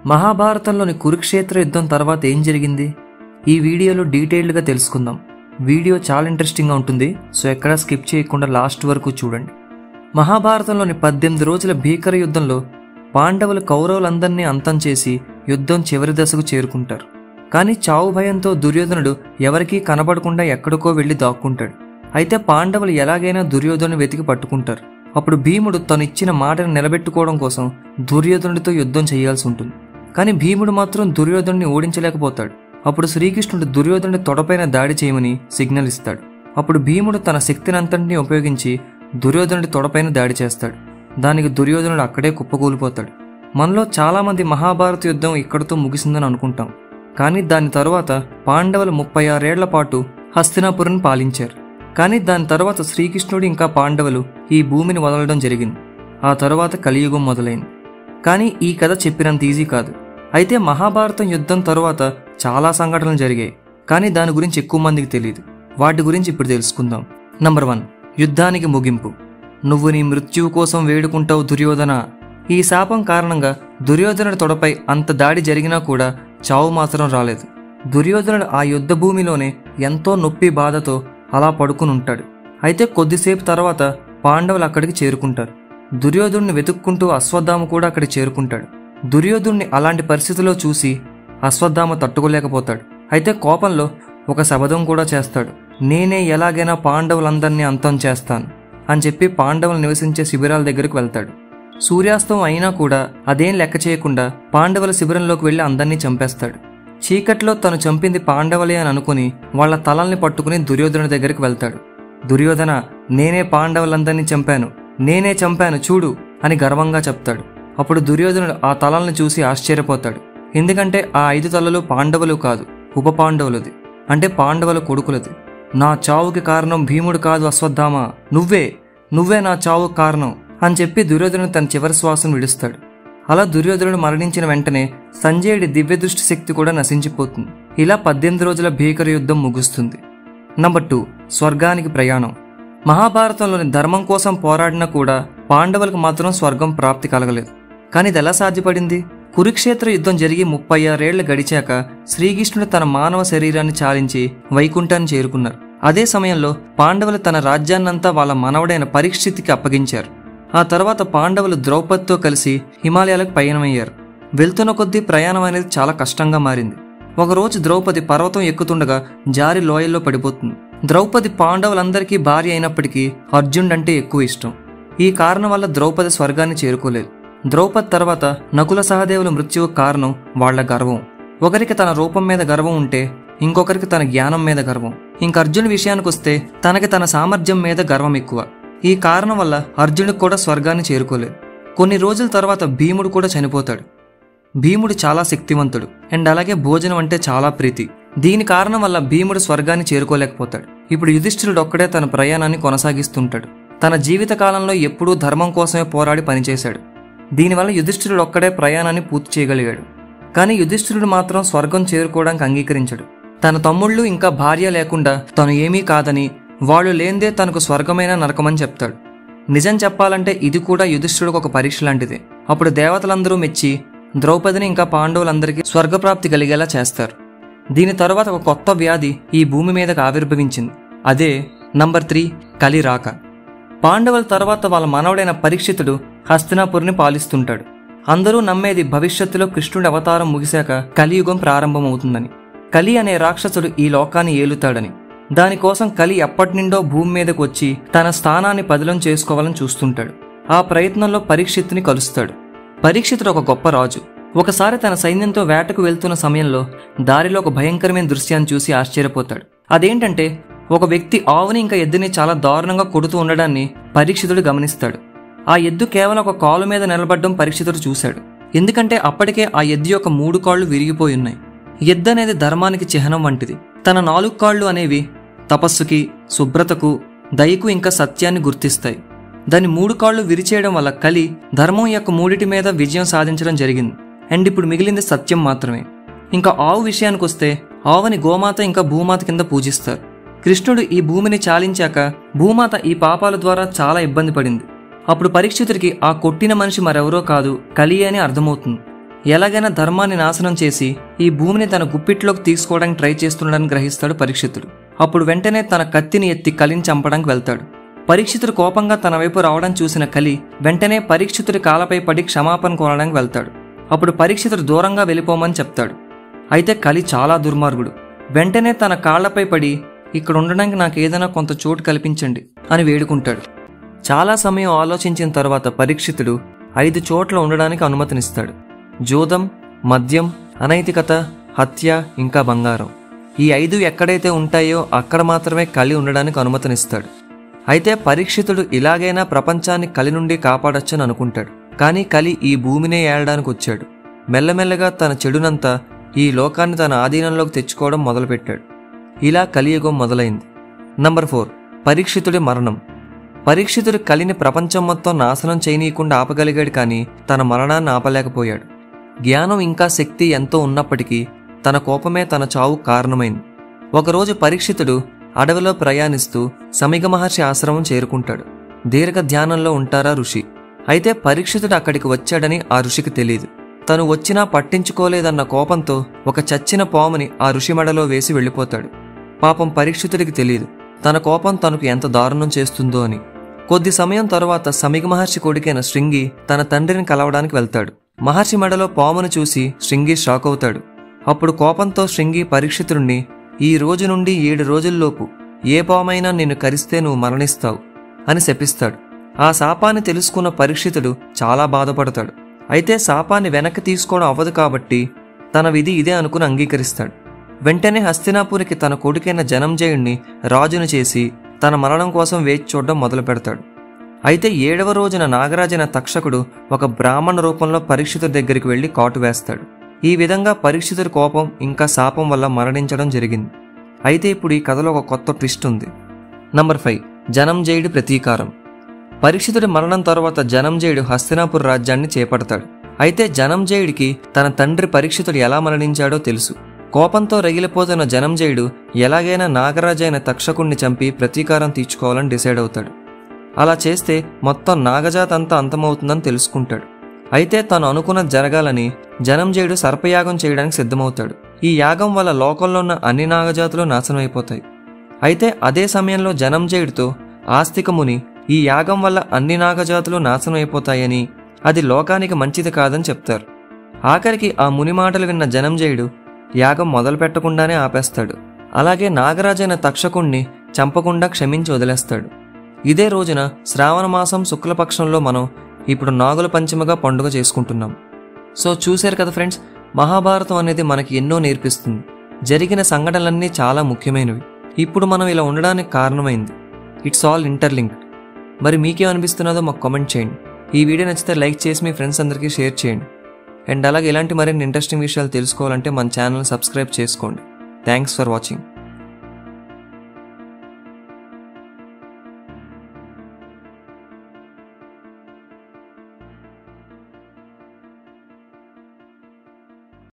మహాభారతంలోని కురుక్షేత్ర యుద్ధం తర్వాత ఏం జరిగింది ఈ వీడియోలో డీటెయిల్డ్గా తెలుసుకుందాం వీడియో చాలా ఇంట్రెస్టింగ్గా ఉంటుంది సో ఎక్కడా స్కిప్ చేయకుండా లాస్ట్ వరకు చూడండి మహాభారతంలోని పద్దెనిమిది రోజుల భీకర యుద్ధంలో పాండవులు కౌరవులందరినీ అంతం చేసి యుద్ధం చివరి దశకు చేరుకుంటారు కానీ చావు భయంతో దుర్యోధనుడు ఎవరికీ కనబడకుండా ఎక్కడికో వెళ్లి దాక్కుంటాడు అయితే పాండవులు ఎలాగైనా దుర్యోధను వెతికి పట్టుకుంటారు అప్పుడు భీముడు తను ఇచ్చిన మాటను నిలబెట్టుకోవడం కోసం దుర్యోధనుడితో యుద్ధం చేయాల్సి ఉంటుంది కానీ భీముడు మాత్రం దుర్యోధనుడిని ఓడించలేకపోతాడు అప్పుడు శ్రీకృష్ణుడు దుర్యోధనుడి తొడపైన దాడి చేయమని సిగ్నల్ ఇస్తాడు అప్పుడు భీముడు తన శక్తినంతటిని ఉపయోగించి దుర్యోధనుడి తొడపైన దాడి చేస్తాడు దానికి దుర్యోధనుడు అక్కడే కుప్పకూలిపోతాడు మనలో చాలామంది మహాభారత యుద్ధం ఇక్కడితో ముగిసిందని అనుకుంటాం కానీ దాని తరువాత పాండవులు ముప్పై ఆరేళ్ల పాటు హస్తినాపురం పాలించారు కానీ దాని తర్వాత శ్రీకృష్ణుడు ఇంకా పాండవులు ఈ భూమిని వదలడం జరిగింది ఆ తరువాత కలియుగం మొదలైంది కానీ ఈ కథ చెప్పినంత ఈజీ కాదు అయితే మహాభారతం యుద్ధం తరువాత చాలా సంఘటనలు జరిగాయి కానీ దాని గురించి ఎక్కువ మందికి తెలియదు వాటి గురించి ఇప్పుడు తెలుసుకుందాం నంబర్ వన్ యుద్ధానికి ముగింపు నువ్వు నీ మృత్యువు కోసం వేడుకుంటావు దుర్యోధన ఈ శాపం కారణంగా దుర్యోధనుడి తొడపై అంత దాడి జరిగినా కూడా చావు మాత్రం రాలేదు దుర్యోధనుడు ఆ యుద్ధ భూమిలోనే ఎంతో నొప్పి బాధతో అలా పడుకుని ఉంటాడు అయితే కొద్దిసేపు తర్వాత పాండవులు అక్కడికి చేరుకుంటారు దుర్యోధుడిని వెతుక్కుంటూ అశ్వత్థామ కూడా అక్కడికి చేరుకుంటాడు దుర్యోధుడిని అలాంటి పరిస్థితిలో చూసి అశ్వత్థామ తట్టుకోలేకపోతాడు అయితే కోపంలో ఒక శబదం కూడా చేస్తాడు నేనే ఎలాగైనా పాండవులందరినీ అంతం చేస్తాను అని చెప్పి పాండవులు నివసించే శిబిరాల దగ్గరకు వెళ్తాడు సూర్యాస్తం అయినా కూడా అదేం లెక్క చేయకుండా పాండవుల శిబిరంలోకి వెళ్లి అందరినీ చంపేస్తాడు చీకట్లో తను చంపింది పాండవులే అని అనుకుని వాళ్ళ తలల్ని పట్టుకుని దుర్యోధనుడి దగ్గరికి వెళ్తాడు దుర్యోధన నేనే పాండవులందరినీ చంపాను నేనే చంపాను చూడు అని గర్వంగా చెప్తాడు అప్పుడు దుర్యోధనుడు ఆ తలల్ని చూసి ఆశ్చర్యపోతాడు ఎందుకంటే ఆ ఐదు తలలు పాండవులు కాదు ఉప పాండవులది అంటే పాండవుల కొడుకులది నా చావుకి కారణం భీముడు కాదు అశ్వత్థామ నువ్వే నువ్వే నా చావుకు కారణం అని చెప్పి దుర్యోధనుడు తన చివరి శ్వాసను విడుస్తాడు అలా దుర్యోధనుడు మరణించిన వెంటనే సంజయుడి దివ్యదృష్టి శక్తి కూడా నశించిపోతుంది ఇలా పద్దెనిమిది రోజుల భీకర యుద్ధం ముగుస్తుంది నంబర్ టూ స్వర్గానికి ప్రయాణం మహాభారతంలోని ధర్మం కోసం పోరాడినా కూడా పాండవులకు మాత్రం స్వర్గం ప్రాప్తి కలగలేదు కానీ ఇది ఎలా సాధ్యపడింది కురుక్షేత్ర యుద్ధం జరిగి ముప్పై ఆరేళ్లు గడిచాక శ్రీకృష్ణుడు తన మానవ శరీరాన్ని చాలించి వైకుంఠాన్ని చేరుకున్నారు అదే సమయంలో పాండవులు తన రాజ్యాన్నంతా వాళ్ళ మనవడైన పరీక్షితికి అప్పగించారు ఆ తర్వాత పాండవులు ద్రౌపదితో కలిసి హిమాలయాలకు పయనమయ్యారు వెళ్తున్న కొద్దీ ప్రయాణం అనేది చాలా కష్టంగా మారింది ఒకరోజు ద్రౌపది పర్వతం ఎక్కుతుండగా జారి లోయల్లో పడిపోతుంది ద్రౌపది పాండవులందరికీ భార్య అయినప్పటికీ అర్జునుడు అంటే ఎక్కువ ఇష్టం ఈ కారణం వల్ల ద్రౌపది స్వర్గాన్ని చేరుకోలేదు ద్రౌపది తర్వాత నకుల సహదేవుల మృత్యువు కారణం వాళ్ల గర్వం ఒకరికి తన రూపం మీద గర్వం ఉంటే ఇంకొకరికి తన జ్ఞానం మీద గర్వం ఇంక అర్జున్ విషయానికి వస్తే తనకి తన సామర్థ్యం మీద గర్వం ఎక్కువ ఈ కారణం వల్ల అర్జునుడికి కూడా స్వర్గాన్ని చేరుకోలేదు కొన్ని రోజుల తర్వాత భీముడు కూడా చనిపోతాడు భీముడు చాలా శక్తివంతుడు అండ్ అలాగే భోజనం అంటే చాలా ప్రీతి దీని కారణం వల్ల భీముడు స్వర్గాన్ని చేరుకోలేకపోతాడు ఇప్పుడు యుధిష్ఠిరుడు ఒక్కడే తన ప్రయాణాన్ని కొనసాగిస్తుంటాడు తన జీవిత కాలంలో ఎప్పుడూ ధర్మం కోసమే పోరాడి పనిచేశాడు దీనివల్ల యుధిష్ఠిరుడు ఒక్కడే ప్రయాణాన్ని పూర్తి చేయగలిగాడు కానీ యుధిష్ఠిరుడు మాత్రం స్వర్గం చేరుకోవడానికి అంగీకరించడు తన తమ్ముళ్ళు ఇంకా భార్య లేకుండా తను ఏమీ కాదని వాళ్ళు లేందే తనకు స్వర్గమైన నరకమని చెప్తాడు నిజం చెప్పాలంటే ఇది కూడా యుధిష్ఠుడికి ఒక పరీక్ష లాంటిదే అప్పుడు దేవతలందరూ మెచ్చి ద్రౌపదిని ఇంకా పాండవులందరికీ స్వర్గప్రాప్తి కలిగేలా చేస్తారు దీని తరువాత ఒక కొత్త వ్యాధి ఈ భూమి మీదకు ఆవిర్భవించింది అదే నంబర్ త్రీ కలి రాక పాండవుల తర్వాత వాళ్ళ మనవడైన పరీక్షితుడు హస్తినాపురిని పాలిస్తుంటాడు అందరూ నమ్మేది భవిష్యత్తులో కృష్ణుడి అవతారం ముగిశాక కలియుగం ప్రారంభమవుతుందని కలి అనే రాక్షసుడు ఈ లోకాన్ని ఏలుతాడని దానికోసం కలి ఎప్పటి నుండో భూమి మీదకు వచ్చి తన స్థానాన్ని పదిలం చేసుకోవాలని చూస్తుంటాడు ఆ ప్రయత్నంలో పరీక్షిత్తుని కలుస్తాడు పరీక్షితుడు ఒక గొప్ప రాజు ఒకసారి తన సైన్యంతో వేటకు వెళ్తున్న సమయంలో దారిలో ఒక భయంకరమైన దృశ్యాన్ని చూసి ఆశ్చర్యపోతాడు అదేంటంటే ఒక వ్యక్తి ఆవుని ఇంకా ఎద్దుని చాలా దారుణంగా కొడుతూ ఉండడాన్ని పరీక్షితుడు గమనిస్తాడు ఆ ఎద్దు కేవలం ఒక కాలు మీద నిలబడడం పరీక్షితుడు చూశాడు ఎందుకంటే అప్పటికే ఆ ఎద్దు యొక్క మూడు కాళ్ళు విరిగిపోయి ఉన్నాయి ఎద్దు అనేది ధర్మానికి చిహ్నం వంటిది తన నాలుగు కాళ్ళు అనేవి తపస్సుకి శుభ్రతకు దయకు ఇంకా సత్యాన్ని గుర్తిస్తాయి దాని మూడు కాళ్ళు విరిచేయడం వల్ల కలి ధర్మం యొక్క మూడిటి మీద విజయం సాధించడం జరిగింది అండ్ ఇప్పుడు మిగిలింది సత్యం మాత్రమే ఇంకా ఆవు విషయానికి వస్తే ఆవుని గోమాత ఇంకా భూమాత కింద పూజిస్తారు కృష్ణుడు ఈ భూమిని చాలించాక భూమాత ఈ పాపాల ద్వారా చాలా ఇబ్బంది పడింది అప్పుడు పరీక్షితుడికి ఆ కొట్టిన మనిషి మరెవరో కాదు కలి అని అర్థమవుతుంది ఎలాగైనా ధర్మాన్ని నాశనం చేసి ఈ భూమిని తన గుప్పిట్లోకి తీసుకోవడానికి ట్రై చేస్తున్నాడని గ్రహిస్తాడు పరీక్షితుడు అప్పుడు వెంటనే తన కత్తిని ఎత్తి కలిని చంపడానికి వెళ్తాడు పరీక్షితుడు కోపంగా తన వైపు రావడం చూసిన కలి వెంటనే పరీక్షితుడి కాలపై పడి క్షమాపణ కోరడానికి వెళ్తాడు అప్పుడు పరీక్షితుడు దూరంగా వెళ్ళిపోమని చెప్తాడు అయితే కలి చాలా దుర్మార్గుడు వెంటనే తన కాళ్లపై పడి ఇక్కడ ఉండడానికి నాకు ఏదైనా కొంత చోటు కల్పించండి అని వేడుకుంటాడు చాలా సమయం ఆలోచించిన తర్వాత పరీక్షితుడు ఐదు చోట్ల ఉండడానికి అనుమతినిస్తాడు జూదం మద్యం అనైతికత హత్య ఇంకా బంగారం ఈ ఐదు ఎక్కడైతే ఉంటాయో అక్కడ మాత్రమే కలి ఉండడానికి అనుమతినిస్తాడు అయితే పరీక్షితుడు ఇలాగైనా ప్రపంచాన్ని కలి నుండి కాపాడొచ్చని అనుకుంటాడు కానీ కలి ఈ భూమినే ఏలడానికి వచ్చాడు మెల్లమెల్లగా తన చెడునంతా ఈ లోకాన్ని తన ఆధీనంలోకి తెచ్చుకోవడం మొదలుపెట్టాడు ఇలా కలియుగం మొదలైంది నంబర్ ఫోర్ పరీక్షితుడి మరణం పరీక్షితుడు కలిని ప్రపంచం మొత్తం నాశనం చేయనీయకుండా ఆపగలిగాడు కానీ తన మరణాన్ని ఆపలేకపోయాడు జ్ఞానం ఇంకా శక్తి ఎంతో ఉన్నప్పటికీ తన కోపమే తన చావు కారణమైంది ఒకరోజు పరీక్షితుడు అడవిలో ప్రయాణిస్తూ సమిగ మహర్షి ఆశ్రమం చేరుకుంటాడు దీర్ఘ ధ్యానంలో ఉంటారా ఋషి అయితే పరీక్షితుడు అక్కడికి వచ్చాడని ఆ ఋషికి తెలియదు తను వచ్చినా పట్టించుకోలేదన్న కోపంతో ఒక చచ్చిన పాముని ఆ ఋషి మెడలో వేసి వెళ్ళిపోతాడు పాపం పరీక్షితుడికి తెలియదు తన కోపం తనకు ఎంత దారుణం చేస్తుందో అని కొద్ది సమయం తరువాత సమిగ మహర్షి కొడుకైన శృంగి తన తండ్రిని కలవడానికి వెళ్తాడు మహర్షి మెడలో పామును చూసి శృంగి షాక్ అవుతాడు అప్పుడు కోపంతో శృంగి పరీక్షితుడిని ఈ రోజు నుండి ఏడు రోజుల్లోపు ఏ పామైనా నిన్ను కరిస్తే నువ్వు మరణిస్తావు అని శపిస్తాడు ఆ శాపాన్ని తెలుసుకున్న పరీక్షితుడు చాలా బాధపడతాడు అయితే శాపాన్ని వెనక్కి తీసుకోవడం అవ్వదు కాబట్టి తన విధి ఇదే అనుకుని అంగీకరిస్తాడు వెంటనే హస్తినాపురికి తన కొడుకైన జనంజయుణ్ణి రాజును చేసి తన మరణం కోసం వేచి చూడడం మొదలు పెడతాడు అయితే ఏడవ రోజున నాగరాజైన తక్షకుడు ఒక బ్రాహ్మణ రూపంలో పరీక్షితుడి దగ్గరికి వెళ్లి కాటు వేస్తాడు ఈ విధంగా పరీక్షితుడి కోపం ఇంకా శాపం వల్ల మరణించడం జరిగింది అయితే ఇప్పుడు ఈ కథలో ఒక కొత్త ట్విస్ట్ ఉంది నంబర్ ఫైవ్ జనంజయుడి ప్రతీకారం పరీక్షితుడి మరణం తర్వాత జనంజయుడు హస్తినాపుర రాజ్యాన్ని చేపడతాడు అయితే జనంజయుడికి తన తండ్రి పరీక్షితుడు ఎలా మరణించాడో తెలుసు కోపంతో రగిలిపోతున్న జనంజయుడు ఎలాగైనా నాగరాజైన తక్షకుణ్ణి చంపి ప్రతీకారం తీర్చుకోవాలని డిసైడ్ అవుతాడు అలా చేస్తే మొత్తం నాగజాత అంతా అంతమవుతుందని తెలుసుకుంటాడు అయితే తను అనుకున్నది జరగాలని జనంజయుడు సర్పయాగం చేయడానికి సిద్ధమవుతాడు ఈ యాగం వల్ల లోకంలో ఉన్న అన్ని నాగజాతులు నాశనమైపోతాయి అయితే అదే సమయంలో జనంజయుడితో ఆస్తిక ముని ఈ యాగం వల్ల అన్ని నాగజాతులు నాశనమైపోతాయని అది లోకానికి మంచిది కాదని చెప్తారు ఆఖరికి ఆ ముని మాటలు విన్న జనంజయుడు యాగం మొదలు పెట్టకుండానే ఆపేస్తాడు అలాగే నాగరాజైన తక్షకుణ్ణి చంపకుండా క్షమించి వదిలేస్తాడు ఇదే రోజున శ్రావణ మాసం శుక్లపక్షంలో మనం ఇప్పుడు నాగుల పంచమిగా పండుగ చేసుకుంటున్నాం సో చూశారు కదా ఫ్రెండ్స్ మహాభారతం అనేది మనకి ఎన్నో నేర్పిస్తుంది జరిగిన సంఘటనలన్నీ చాలా ముఖ్యమైనవి ఇప్పుడు మనం ఇలా ఉండడానికి కారణమైంది ఇట్స్ ఆల్ ఇంటర్లింక్డ్ మరి మీకేమనిపిస్తున్నదో మాకు కామెంట్ చేయండి ఈ వీడియో నచ్చితే లైక్ చేసి మీ ఫ్రెండ్స్ అందరికీ షేర్ చేయండి అండ్ అలాగే ఇలాంటి మరిన్ని ఇంట్రెస్టింగ్ విషయాలు తెలుసుకోవాలంటే మన ఛానల్ సబ్స్క్రైబ్ చేసుకోండి థ్యాంక్స్ ఫర్ వాచింగ్